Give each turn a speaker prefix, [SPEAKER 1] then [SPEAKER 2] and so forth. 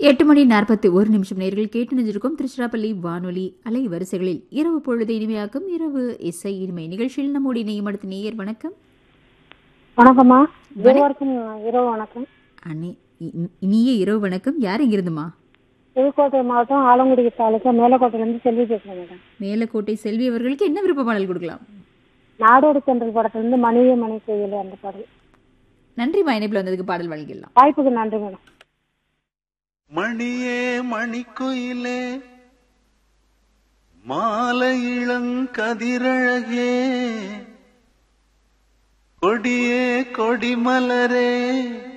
[SPEAKER 1] எட்டு மணி நாற்பத்தி ஒரு நிமிஷம் நேர்கள் கேட்டு நினைஞ்சிருக்கும் திருச்சிராப்பள்ளி வானொலி அலை வரிசைகளில் இரவு பொழுது இனிமையாக்கும் இரவு இசை இனிமை நிகழ்ச்சியில் நம்முடைய இணையம் அடுத்த நேயர் வணக்கம்
[SPEAKER 2] வணக்கம்மா இருவருக்கும் இரவு வணக்கம்
[SPEAKER 1] அண்ணே இ- இ- இனிய இரவு வணக்கம் யார் இங்கிருந்துமா
[SPEAKER 2] புதுக்கோட்டை மாவட்டம் ஆலங்குடி தாலுக்கா மேலக்கோட்டையிலேருந்து செல்வி பேசுகிறேன் மேடம்
[SPEAKER 1] மேலக்கோட்டை செல்வி அவர்களுக்கு என்ன விருப்ப பாடல் கொடுக்கலாம்
[SPEAKER 2] நாடோடி சென்றல் படத்துலேருந்து மணிவே மணி செய்யல அந்த பாடல்
[SPEAKER 1] நன்றி இணைப்பில் வந்ததுக்கு பாடல் வழங்கிடலாம்
[SPEAKER 2] வாய்ப்புக்கு நன்றி மேடம்
[SPEAKER 3] மணியே மணிக்குயிலே மாலை இளங்கதிரழகே கொடியே கொடிமலரே